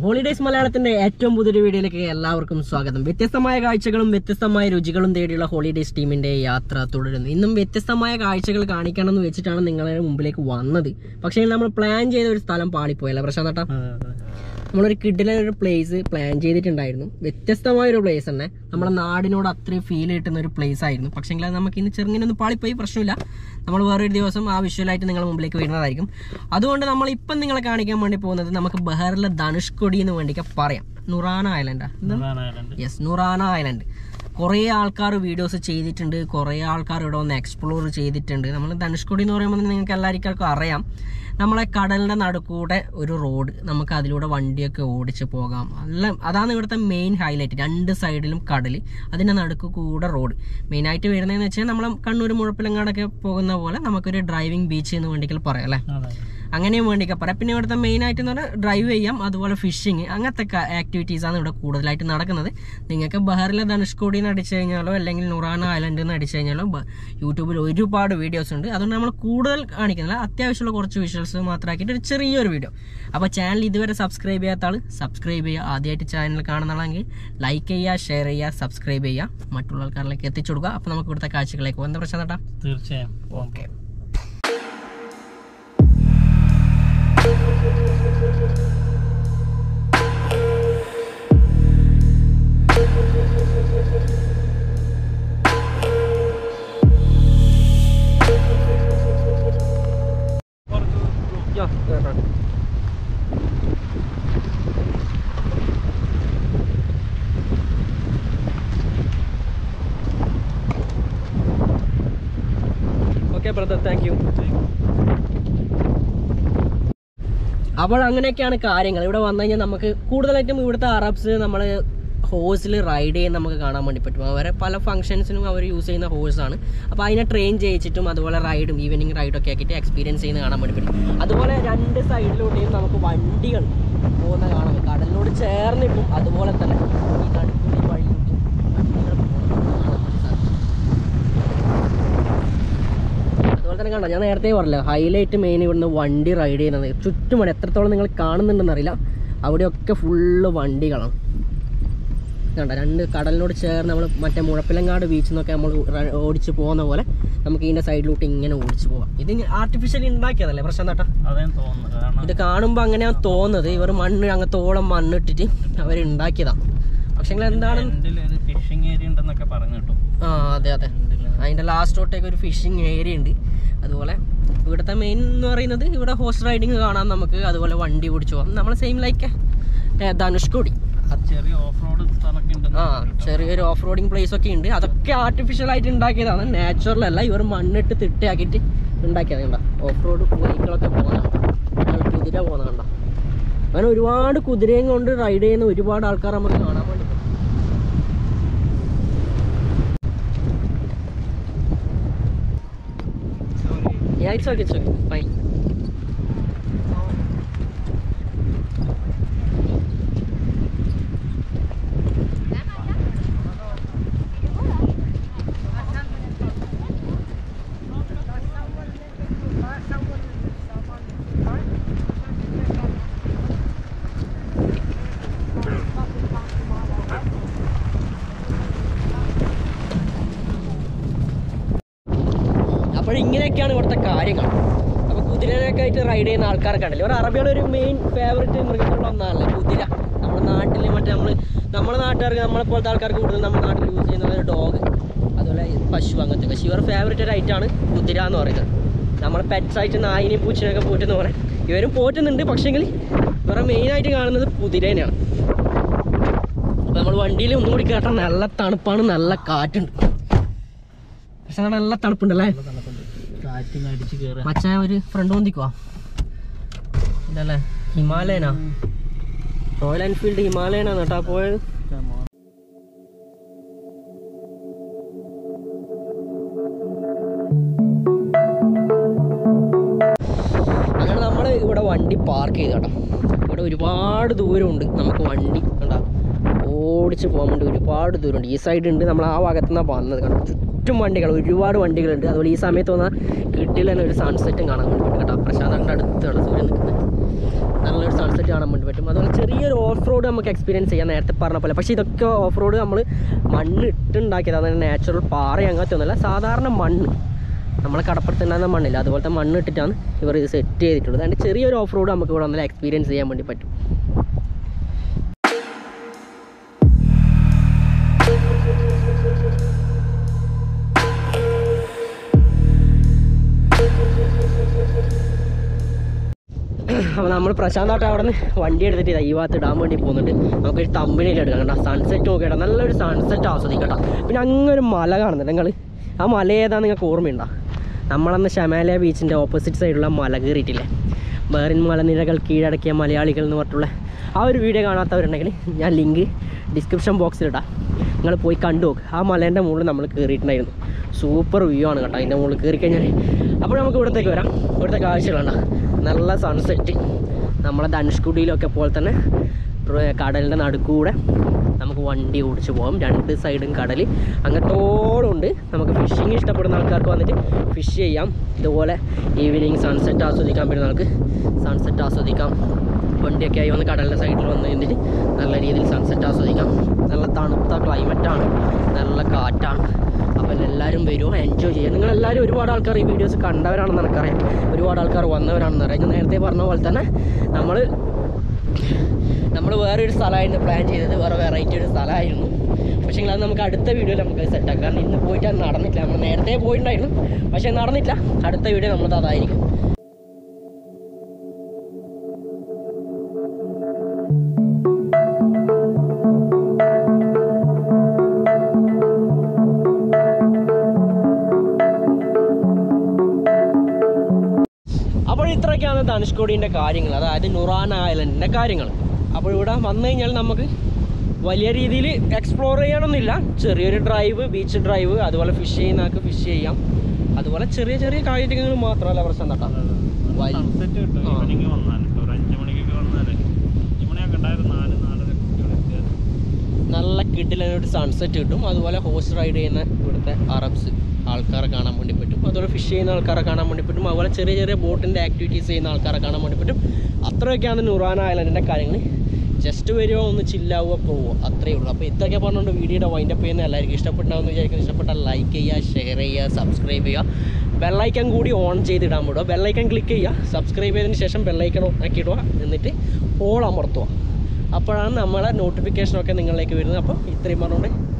Holidays മലയാളത്തിന്റെ ഏറ്റവും പുതിയൊരു വീഡിയോയിലേക്ക് എല്ലാവർക്കും സ്വാഗതം വ്യത്യസ്തമായ കാഴ്ചകളും വ്യത്യസ്തമായ രുചികളും തേടിയുള്ള ഹോളിഡേയ്സ് ടീമിന്റെ യാത്ര തുടരുന്നു ഇന്നും വ്യത്യസ്തമായ കാഴ്ചകൾ കാണിക്കണം എന്ന് വെച്ചിട്ടാണ് നിങ്ങളുടെ മുമ്പിലേക്ക് വന്നത് പക്ഷേ നമ്മൾ പ്ലാൻ ചെയ്ത ഒരു സ്ഥലം പാളിപ്പോയല്ലേ പ്രശാന്തട്ടാ നമ്മളൊരു കിഡിലെ ഒരു പ്ലേസ് പ്ലാൻ ചെയ്തിട്ടുണ്ടായിരുന്നു വ്യത്യസ്തമായ ഒരു പ്ലേസ് തന്നെ നമ്മുടെ നാടിനോട് അത്രയും ഫീൽ കിട്ടുന്ന ഒരു പ്ലേസ് ആയിരുന്നു പക്ഷേ അത് നമുക്ക് ഇന്ന് ചെറുങ്ങനെ ഒന്ന് പാളിപ്പോയി പ്രശ്നമില്ല നമ്മൾ വേറൊരു ദിവസം ആ വിഷ്വലായിട്ട് നിങ്ങളുടെ മുമ്പിലേക്ക് വരുന്നതായിരിക്കും അതുകൊണ്ട് നമ്മൾ ഇപ്പം നിങ്ങളെ കാണിക്കാൻ വേണ്ടി പോകുന്നത് നമുക്ക് ബഹറിലെ ധനുഷ്കൊടി എന്ന് വേണ്ടിയൊക്കെ പറയാം നുറാന ഐലൻഡാ യെസ് നുറാന ഐലൻഡ് കുറേ ആൾക്കാർ വീഡിയോസ് ചെയ്തിട്ടുണ്ട് കുറേ ആൾക്കാർ ഇവിടെ വന്ന് എക്സ്പ്ലോർ ചെയ്തിട്ടുണ്ട് നമ്മൾ ധനുഷ്കൊടി എന്ന് പറയുമ്പോൾ നിങ്ങൾക്ക് എല്ലാവർക്കും അറിയാം നമ്മളെ കടലിൻ്റെ നടുക്കൂടെ ഒരു റോഡ് നമുക്ക് അതിലൂടെ വണ്ടിയൊക്കെ ഓടിച്ച് പോകാം നല്ല അതാണ് ഇവിടുത്തെ മെയിൻ ഹൈലൈറ്റ് രണ്ട് സൈഡിലും കടൽ അതിൻ്റെ നടുക്ക് കൂടെ റോഡ് മെയിനായിട്ട് വരുന്നതെന്ന് വെച്ചാൽ നമ്മൾ കണ്ണൂർ മുഴപ്പിലങ്ങാടൊക്കെ പോകുന്ന പോലെ നമുക്കൊരു ഡ്രൈവിംഗ് ബീച്ച് എന്ന് വേണ്ടിക്കൽ പറയാം അല്ലേ അങ്ങനെയും വേണ്ടിയൊക്കെ പറയാം പിന്നെ ഇവിടുത്തെ മെയിൻ ആയിട്ട് എന്ന് പറഞ്ഞാൽ ഡ്രൈവ് ചെയ്യാം അതുപോലെ ഫിഷിങ് അങ്ങനത്തെ ആക്ടിവിറ്റീസ് ആണ് ഇവിടെ കൂടുതലായിട്ട് നടക്കുന്നത് നിങ്ങൾക്ക് ബഹറിലെ ധനുഷ്കോടി എന്ന് അടിച്ചു കഴിഞ്ഞാലോ അല്ലെങ്കിൽ നുറാന ഐലൻഡ് എന്ന് അടിച്ചു കഴിഞ്ഞാലോ ബ- യൂട്യൂബിൽ ഒരുപാട് വീഡിയോസ് ഉണ്ട് അതുകൊണ്ട് നമ്മൾ കൂടുതൽ കാണിക്കുന്നില്ല അത്യാവശ്യമുള്ള കുറച്ച് വിഷ്വൽസ് മാത്രമാക്കിയിട്ട് ഒരു ചെറിയൊരു വീഡിയോ അപ്പോൾ ചാനൽ ഇതുവരെ സബ്സ്ക്രൈബ് ചെയ്യാത്ത ആൾ സബ്സ്ക്രൈബ് ചെയ്യുക ആദ്യമായിട്ട് ചാനൽ കാണുന്നതാണെങ്കിൽ ലൈക്ക് ചെയ്യുക ഷെയർ ചെയ്യുക സബ്സ്ക്രൈബ് ചെയ്യുക മറ്റുള്ള ആൾക്കാരിലേക്ക് എത്തിച്ചു കൊടുക്കുക അപ്പോൾ നമുക്ക് ഇവിടുത്തെ കാഴ്ചകളിലേക്ക് പോകും എന്താ പ്രശ്നം ചേട്ടാ തീർച്ചയായും okay Ja, det är bra. Okay brother thank you അപ്പോൾ അങ്ങനെയൊക്കെയാണ് കാര്യങ്ങൾ ഇവിടെ വന്നു കഴിഞ്ഞാൽ നമുക്ക് കൂടുതലായിട്ടും ഇവിടുത്തെ അറബ്സ് നമ്മൾ ഹോഴ്സിൽ റൈഡ് ചെയ്യാൻ നമുക്ക് കാണാൻ വേണ്ടി പറ്റും അവരെ പല ഫംഗ്ഷൻസിനും അവർ യൂസ് ചെയ്യുന്ന ഹോഴ്സാണ് അപ്പോൾ അതിനെ ട്രെയിൻ ചെയ്യിച്ചിട്ടും അതുപോലെ റൈഡും ഈവനിങ് റൈഡൊക്കെ ആക്കിയിട്ട് എക്സ്പീരിയൻസ് ചെയ്യുന്ന കാണാൻ വേണ്ടി പറ്റും അതുപോലെ രണ്ട് സൈഡിലൂടെയും നമുക്ക് വണ്ടികൾ പോകുന്ന കാണാം കടലിനോട് ചേർന്നിട്ടും അതുപോലെ തന്നെ ഈ നടുക്കൂടി വഴിയിട്ടും വണ്ടികൾ പോകുന്നത് കാണാൻ വേണ്ടി സാധിക്കും അതുപോലെ തന്നെ കണ്ടോ ഞാൻ നേരത്തെ പറഞ്ഞില്ല ഹൈലൈറ്റ് മെയിൻ ഇവിടുന്ന് വണ്ടി റൈഡ് ചെയ്യുന്നത് ചുറ്റുമാണ് എത്രത്തോളം നിങ്ങൾ കാണുന്നുണ്ടെന്ന് അറിയില്ല അവിടെയൊക്കെ ഫുള്ള് വണ്ടികളാണ് കണ്ട രണ്ട് കടലിനോട് ചേർന്ന് നമ്മൾ മറ്റേ മുഴപ്പിലങ്ങാട് ബീച്ചിൽ നിന്നൊക്കെ നമ്മൾ റ- ഓടിച്ച് പോകുന്ന പോലെ നമുക്ക് ഇതിൻ്റെ സൈഡിലോട്ട് ഇങ്ങനെ ഓടിച്ച് പോകാം ഇത് ആർട്ടിഫിഷ്യലി ഉണ്ടാക്കിയതല്ലേ പ്രശ്നം ചേട്ടാ അതേ തോന്നുന്നു കാരണം ഇത് കാണുമ്പോൾ അങ്ങനെയാണ് തോന്നുന്നത് ഇവർ മണ്ണ് അങ്ങത്തോളം മണ്ണിട്ടിട്ട് അവർ ഉണ്ടാക്കിയതാണ് പക്ഷേ എന്താണ് എൻഡിൽ ഒരു ഫിഷിംഗ് ഏരിയ ഉണ്ടെന്നൊക്കെ പറഞ്ഞു കേട്ടോ ആ അതെ അതെ അതിൻ്റെ ലാസ്റ്റോട്ടേക്ക് ഒരു ഫിഷിംഗ് ഏരിയ ഉണ്ട് അതുപോലെ ഇവിടുത്തെ മെയിൻ എന്ന് പറയുന്നത് ഇവിടെ ഹോഴ്സ് റൈഡിങ് കാണാം നമുക്ക് അതുപോലെ വണ്ടി ഓടിച്ചു പോകാം നമ്മൾ സെയിം ലൈക്ക് ധനുഷ്കോടി ചെറിയ ഓഫ് റോഡ് സ്ഥലമൊക്കെ ഉണ്ടെന്ന് ആ പറഞ്ഞു കേട്ടോ. ചെറിയൊരു ഓഫ് റോഡിങ് പ്ലേസ് ഒക്കെ ഉണ്ട് അതൊക്കെ ആർട്ടിഫിഷ്യൽ ആയിട്ട് ഉണ്ടാക്കിയതാണ് നാച്ചുറൽ അല്ല ഇവർ മണ്ണിട്ട് തിട്ടയാക്കിയിട്ട് ഉണ്ടാക്കിയത് കണ്ട ഓഫ് റോഡ് ബൈക്കുകളൊക്കെ പോകുന്നതാണ് കുതിര പോകുന്ന കണ്ട അങ്ങനെ ഒരുപാട് കുതിരയും കൊണ്ട് റൈഡ് ചെയ്യുന്ന ഒരുപാട് ആൾക്കാർ നമുക്ക് കാണാൻ വേണ്ടി പറ്റും Yeah, it's okay, it's okay. Fine. അപ്പോൾ ഇങ്ങനെയൊക്കെയാണ് ഇവിടുത്തെ കാര്യങ്ങൾ അപ്പോൾ കുതിരയൊക്കെ ആയിട്ട് റൈഡ് ചെയ്യുന്ന ആൾക്കാരൊക്കെ ഉണ്ടല്ലോ ഒരു അറബിയുടെ ഒരു മെയിൻ ഫേവററ്റ് മൃഗങ്ങളിൽ ഒന്നാണല്ലോ കുതിര നമ്മുടെ നാട്ടിൽ മറ്റേ നമ്മൾ നമ്മുടെ നാട്ടുകാർക്ക് നമ്മളെ പോലത്തെ ആൾക്കാർക്ക് കൂടുതൽ നമ്മുടെ നാട്ടിൽ യൂസ് ചെയ്യുന്നത് ഒരു ഡോഗ് അതുപോലെ പശു അങ്ങനത്തെ പക്ഷേ ഇവരുടെ ഫേവററ്റ് ഒരു ഐറ്റമാണ് കുതിര എന്ന് പറയുന്നത് നമ്മൾ പെറ്റ്സ് ആയിട്ട് നായിനെയും പൂച്ചനെയൊക്കെ പോറ്റെന്ന് പറയാം ഇവരും പോറ്റുന്നുണ്ട് പക്ഷേങ്കിൽ ഇവരുടെ മെയിനായിട്ട് കാണുന്നത് കുതിരേനെയാണ് അപ്പോൾ നമ്മൾ വണ്ടിയിൽ ഒന്നുകൂടി കേട്ടാൽ നല്ല തണുപ്പാണ് നല്ല കാറ്റുണ്ട് പക്ഷെ അവിടെ നല്ല തണുപ്പുണ്ടല്ലേ നല്ല തണുപ്പുണ്ട് കാറ്റിങ് അടിച്ച് കയറുക മച്ചാ ഒരു ഫ്രണ്ട് പൊന്തിക്കുവാ ഇതല്ലേ ഹിമാലയനാ റോയൽ എൻഫീൽഡ് ഹിമാലയനാണ് കേട്ടോ പോയത് അങ്ങനെ നമ്മൾ ഇവിടെ വണ്ടി പാർക്ക് ചെയ്തു കേട്ടോ ഇവിടെ ഒരുപാട് ദൂരമുണ്ട് നമുക്ക് വണ്ടി കണ്ടാ ഓടിച്ച് പോകാൻ വേണ്ടി ഒരുപാട് ദൂരമുണ്ട് ഈ സൈഡ് ഉണ്ട് നമ്മൾ ആ ഭാഗത്തു നിന്നാണ് വന്നത് കണ്ടോ ചുറ്റും വണ്ടികൾ ഒരുപാട് വണ്ടികളുണ്ട് അതുപോലെ ഈ സമയത്ത് വന്നാൽ കിട്ടിയിൽ തന്നെ ഒരു സൺസെറ്റും കാണാൻ വേണ്ടി പറ്റും കേട്ടോ പ്രശാന്തിൻ്റെ അടുത്താണ് സൂര്യൻ നിൽക്കുന്നത് നല്ലൊരു സൺസെറ്റ് കാണാൻ വേണ്ടി പറ്റും അതുപോലെ ചെറിയൊരു ഓഫ് റോഡ് നമുക്ക് എക്സ്പീരിയൻസ് ചെയ്യാം നേരത്തെ പറഞ്ഞ പോലെ പക്ഷേ ഇതൊക്കെ ഓഫ് റോഡ് നമ്മൾ മണ്ണ് ഇട്ടുണ്ടാക്കിയത് അതായത് നാച്ചുറൽ പാറ അങ്ങനത്തെ ഒന്നുമല്ല സാധാരണ മണ്ണ് നമ്മളെ കടപ്പുറത്തുണ്ടാകുന്ന മണ്ണില്ല അതുപോലത്തെ മണ്ണ് ഇട്ടിട്ടാണ് ഇവർ ഇത് സെറ്റ് ചെയ്തിട്ടുള്ളത് അതുകൊണ്ട് ചെറിയൊരു ഓഫ് റോഡ് നമുക്ക് ഇവിടെ വന്നാൽ എക്സ്പീരിയൻസ് ചെയ്യാൻ വേണ്ടി പറ്റും അപ്പോൾ നമ്മൾ പ്രശാന്തായിട്ട് അവിടെ നിന്ന് വണ്ടി എടുത്തിട്ട് ഇതാ ഈ ഭാഗത്ത് ഇടാൻ വേണ്ടി പോകുന്നുണ്ട് നമുക്കൊരു തമ്പിനിൽ എടുക്കാം കേട്ടോ സൺസെറ്റ് നോക്കിയിട്ട് നല്ലൊരു സൺസെറ്റ് ആസ്വദിക്കട്ടോ പിന്നെ അങ്ങനെ ഒരു മല കാണുന്നുണ്ട് നിങ്ങൾ ആ മല ഏതാന്ന് നിങ്ങൾക്ക് ഓർമ്മയുണ്ടോ നമ്മളന്ന് ഷമാലയ ബീച്ചിൻ്റെ ഓപ്പോസിറ്റ് സൈഡിലുള്ള മല കയറിയിട്ടില്ലേ വേറിൻ മലനിരകൾ കീഴടക്കിയ മലയാളികൾ എന്ന് പറഞ്ഞിട്ടുള്ള ആ ഒരു വീഡിയോ കാണാത്തവരുണ്ടെങ്കിൽ ഞാൻ ലിങ്ക് ഡിസ്ക്രിപ്ഷൻ ബോക്സിലിടാം നിങ്ങൾ പോയി കണ്ടു നോക്ക് ആ മലേൻ്റെ മുകളിൽ നമ്മൾ കയറിയിട്ടുണ്ടായിരുന്നു സൂപ്പർ വ്യൂ ആണ് കേട്ടോ അതിൻ്റെ മുകളിൽ കയറി കഴിഞ്ഞാൽ അപ്പോൾ നമുക്ക് ഇവിടത്തേക്ക് വരാം ഇവിടുത്തെ കാഴ്ചകളുണ്ടോ നല്ല സൺസെറ്റ് നമ്മളെ ധനുഷ്കുടിയിലൊക്കെ പോലെ തന്നെ റ- കടലിൻ്റെ നടുക്കൂടെ നമുക്ക് വണ്ടി ഓടിച്ച് പോകാം രണ്ട് സൈഡും കടൽ അങ്ങനത്തോളം ഉണ്ട് നമുക്ക് ഫിഷിങ് ഇഷ്ടപ്പെടുന്ന ആൾക്കാർക്ക് വന്നിട്ട് ഫിഷ് ചെയ്യാം ഇതുപോലെ ഈവനിങ് സൺസെറ്റ് ആസ്വദിക്കാൻ പറ്റുന്ന ആൾക്ക് സൺസെറ്റ് ആസ്വദിക്കാം വണ്ടിയൊക്കെ ആയി വന്ന് കടലിൻ്റെ സൈഡിൽ വന്ന് കഴിഞ്ഞിട്ട് നല്ല രീതിയിൽ സൺസെറ്റ് ആസ്വദിക്കാം നല്ല തണുത്ത ക്ലൈമറ്റാണ് നല്ല കാറ്റാണ് അപ്പോൾ എല്ലാവരും വരുമോ എൻജോയ് ചെയ്യുക നിങ്ങളെല്ലാവരും ഒരുപാട് ആൾക്കാർ ഈ വീഡിയോസ് കണ്ടവരാണെന്ന് എനിക്കറിയാം ഒരുപാട് ആൾക്കാർ വന്നവരാണെന്ന് അറിയാം ഞാൻ നേരത്തെ പറഞ്ഞ പോലെ തന്നെ നമ്മൾ നമ്മൾ വേറൊരു സ്ഥലമായിരുന്നു പ്ലാൻ ചെയ്തത് വേറെ വെറൈറ്റി ഒരു സ്ഥലമായിരുന്നു പക്ഷേ അത് നമുക്ക് അടുത്ത വീഡിയോയിൽ നമുക്ക് സെറ്റാക്കാം കാരണം ഇന്ന് പോയിട്ട് അത് നടന്നിട്ടില്ല നമ്മൾ നേരത്തെ പോയിട്ടുണ്ടായിരുന്നു പക്ഷേ നടന്നിട്ടില്ല അടുത്ത വീഡിയോ നമ്മളത് അതായിരിക്കും അപ്പോൾ ഇത്രയൊക്കെയാണ് ധനുഷ്കോടിൻ്റെ കാര്യങ്ങൾ അതായത് നുറാൻ ഐലൻഡിൻ്റെ കാര്യങ്ങൾ അപ്പോൾ ഇവിടെ വന്നു കഴിഞ്ഞാൽ നമുക്ക് വലിയ രീതിയിൽ എക്സ്പ്ലോർ ചെയ്യാനൊന്നുമില്ല ചെറിയൊരു ഡ്രൈവ് ബീച്ച് ഡ്രൈവ് അതുപോലെ ഫിഷ് ചെയ്യുന്നവർക്ക് ഫിഷ് ചെയ്യാം അതുപോലെ ചെറിയ ചെറിയ കാര്യങ്ങൾ മാത്രമല്ല പ്രശ്നം തട്ടാം വൈ- സൺസെറ്റ് കിട്ടും ആ. ഈവനിങ് വന്നാൽ ഒരു അഞ്ച് മണിക്കൊക്കെ വന്നാൽ അഞ്ച് മണിയൊക്കെ ഉണ്ടായിരുന്നു നാല് നാലര മണിക്ക് നല്ല കിഡിലൊരു സൺസെറ്റ് കിട്ടും അതുപോലെ ഹോഴ്സ് റൈഡ് ചെയ്യുന്ന ഇവിടുത്തെ അറബ്സ് ആൾക്കാരെ കാണാൻ വേണ്ടി പറ്റും അതുപോലെ ഫിഷ് ചെയ്യുന്ന ആൾക്കാരെ കാണാൻ വേണ്ടി പറ്റും അതുപോലെ ചെറിയ ചെറിയ ബോട്ടിൻ്റെ ആക്ടിവിറ്റീസ് ചെയ്യുന്ന ആൾക്കാരെ കാണാൻ വേണ്ടി പറ്റും അത്രയൊക്കെയാണ് നുറാന ഐലൻഡിൻ്റെ കാര്യങ്ങൾ ജസ്റ്റ് വരുമോ ഒന്ന് ചില്ലാവുക പോവുക അത്രയേ ഉള്ളൂ അപ്പോൾ ഇതൊക്കെ പറഞ്ഞുകൊണ്ട് വീഡിയോയുടെ വൈൻഡപ്പ് ചെയ്യുന്ന എല്ലാവർക്കും ഇഷ്ടപ്പെട്ടാമെന്ന് വിചാരിക്കുന്നു ഇഷ്ടപ്പെട്ടാൽ ലൈക്ക് ചെയ്യുക ഷെയർ ചെയ്യുക സബ്സ്ക്രൈബ് ചെയ്യുക ബെല്ലൈക്കൺ കൂടി ഓൺ ചെയ്തിടാൻ വിടുക ബെല്ലൈക്കൺ ക്ലിക്ക് ചെയ്യുക സബ്സ്ക്രൈബ് ചെയ്തതിന് ശേഷം ബെല്ലൈക്കൺ ആക്കി ഇടുക എന്നിട്ട് ഓൾ അമർത്തുക അപ്പോഴാണ് നമ്മളെ നോട്ടിഫിക്കേഷനൊക്കെ നിങ്ങളിലേക്ക് വരുന്നത് അപ്പോൾ ഇത്രയും പറഞ്ഞുകൊണ്ട്